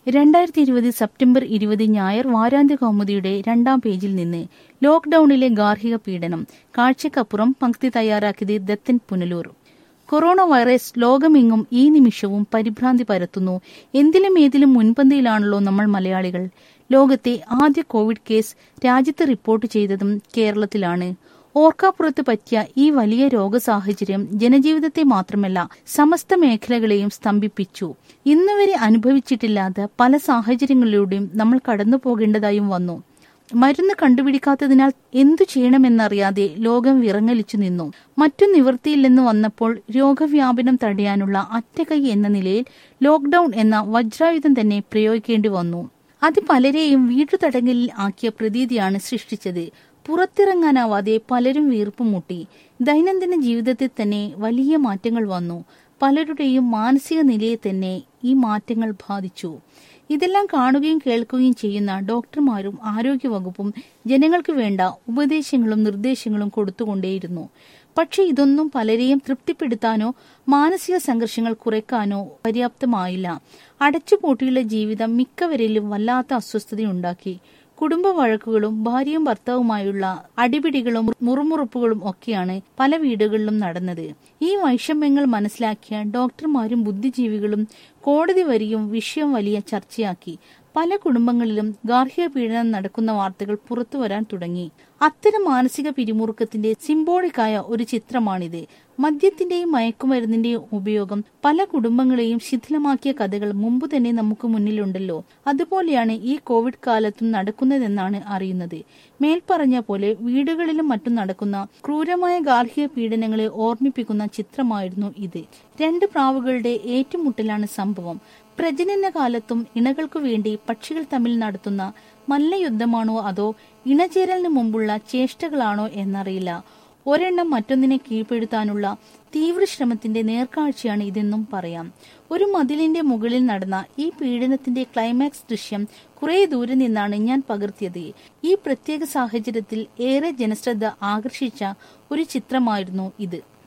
രണ്ടായിരത്തി ഇരുപത് സെപ്റ്റംബർ ഇരുപത് ഞായർ വാരാന്ത്യ കൗമുദിയുടെ രണ്ടാം പേജിൽ നിന്ന് ലോക്ഡൌണിലെ ഗാർഹിക പീഡനം കാഴ്ചക്കപ്പുറം പങ്ക്തി തയ്യാറാക്കിയത് ദത്തൻ പുനലൂർ കൊറോണ വൈറസ് ലോകമെങ്ങും ഈ നിമിഷവും പരിഭ്രാന്തി പരത്തുന്നു എന്തിലും ഏതിലും മുൻപന്തിയിലാണല്ലോ നമ്മൾ മലയാളികൾ ലോകത്തെ ആദ്യ കോവിഡ് കേസ് രാജ്യത്ത് റിപ്പോർട്ട് ചെയ്തതും കേരളത്തിലാണ് ഓർക്കാപ്പുറത്ത് പറ്റിയ ഈ വലിയ രോഗസാഹചര്യം ജനജീവിതത്തെ മാത്രമല്ല സമസ്ത മേഖലകളെയും സ്തംഭിപ്പിച്ചു ഇന്നുവരെ അനുഭവിച്ചിട്ടില്ലാത്ത പല സാഹചര്യങ്ങളിലൂടെയും നമ്മൾ കടന്നു പോകേണ്ടതായും വന്നു മരുന്ന് കണ്ടുപിടിക്കാത്തതിനാൽ എന്തു ചെയ്യണമെന്നറിയാതെ ലോകം വിറങ്ങലിച്ചു നിന്നു മറ്റു നിവൃത്തിയില്ലെന്ന് വന്നപ്പോൾ രോഗവ്യാപനം തടയാനുള്ള അറ്റകൈ എന്ന നിലയിൽ ലോക്ഡൌൺ എന്ന വജ്രായുധം തന്നെ പ്രയോഗിക്കേണ്ടി വന്നു അത് പലരെയും വീട്ടുതടങ്കലിൽ ആക്കിയ പ്രതീതിയാണ് സൃഷ്ടിച്ചത് പുറത്തിറങ്ങാനാവാതെ പലരും വീർപ്പുമുട്ടി ദൈനംദിന ജീവിതത്തിൽ തന്നെ വലിയ മാറ്റങ്ങൾ വന്നു പലരുടെയും മാനസിക നിലയെ തന്നെ ഈ മാറ്റങ്ങൾ ബാധിച്ചു ഇതെല്ലാം കാണുകയും കേൾക്കുകയും ചെയ്യുന്ന ഡോക്ടർമാരും ആരോഗ്യവകുപ്പും ജനങ്ങൾക്ക് വേണ്ട ഉപദേശങ്ങളും നിർദ്ദേശങ്ങളും കൊടുത്തുകൊണ്ടേയിരുന്നു പക്ഷെ ഇതൊന്നും പലരെയും തൃപ്തിപ്പെടുത്താനോ മാനസിക സംഘർഷങ്ങൾ കുറയ്ക്കാനോ പര്യാപ്തമായില്ല അടച്ചുപൂട്ടിയുള്ള ജീവിതം മിക്കവരിലും വല്ലാത്ത അസ്വസ്ഥതയുണ്ടാക്കി കുടുംബ വഴക്കുകളും ഭാര്യയും ഭർത്താവുമായുള്ള അടിപിടികളും മുറുമുറുപ്പുകളും ഒക്കെയാണ് പല വീടുകളിലും നടന്നത് ഈ വൈഷമ്യങ്ങൾ മനസ്സിലാക്കിയ ഡോക്ടർമാരും ബുദ്ധിജീവികളും കോടതി വരിയും വിഷയം വലിയ ചർച്ചയാക്കി പല കുടുംബങ്ങളിലും ഗാർഹിക പീഡനം നടക്കുന്ന വാർത്തകൾ പുറത്തു വരാൻ തുടങ്ങി അത്തരം മാനസിക പിരിമുറുക്കത്തിന്റെ സിംബോളിക്കായ ഒരു ചിത്രമാണിത് മദ്യത്തിന്റെയും മയക്കുമരുന്നിന്റെയും ഉപയോഗം പല കുടുംബങ്ങളെയും ശിഥിലമാക്കിയ കഥകൾ മുമ്പ് തന്നെ നമുക്ക് മുന്നിലുണ്ടല്ലോ അതുപോലെയാണ് ഈ കോവിഡ് കാലത്തും നടക്കുന്നതെന്നാണ് അറിയുന്നത് മേൽപ്പറഞ്ഞ പോലെ വീടുകളിലും മറ്റും നടക്കുന്ന ക്രൂരമായ ഗാർഹിക പീഡനങ്ങളെ ഓർമ്മിപ്പിക്കുന്ന ചിത്രമായിരുന്നു ഇത് രണ്ട് പ്രാവുകളുടെ ഏറ്റുമുട്ടലാണ് സംഭവം പ്രജനന കാലത്തും ഇണകൾക്കു വേണ്ടി പക്ഷികൾ തമ്മിൽ നടത്തുന്ന മല്ലയുദ്ധമാണോ അതോ ഇണചേരലിന് മുമ്പുള്ള ചേഷ്ടകളാണോ എന്നറിയില്ല ഒരെണ്ണം മറ്റൊന്നിനെ കീഴ്പ്പെടുത്താനുള്ള തീവ്രശ്രമത്തിന്റെ നേർക്കാഴ്ചയാണ് ഇതെന്നും പറയാം ഒരു മതിലിന്റെ മുകളിൽ നടന്ന ഈ പീഡനത്തിന്റെ ക്ലൈമാക്സ് ദൃശ്യം കുറെ ദൂരെ നിന്നാണ് ഞാൻ പകർത്തിയത് ഈ പ്രത്യേക സാഹചര്യത്തിൽ ഏറെ ജനശ്രദ്ധ ആകർഷിച്ച ഒരു ചിത്രമായിരുന്നു ഇത്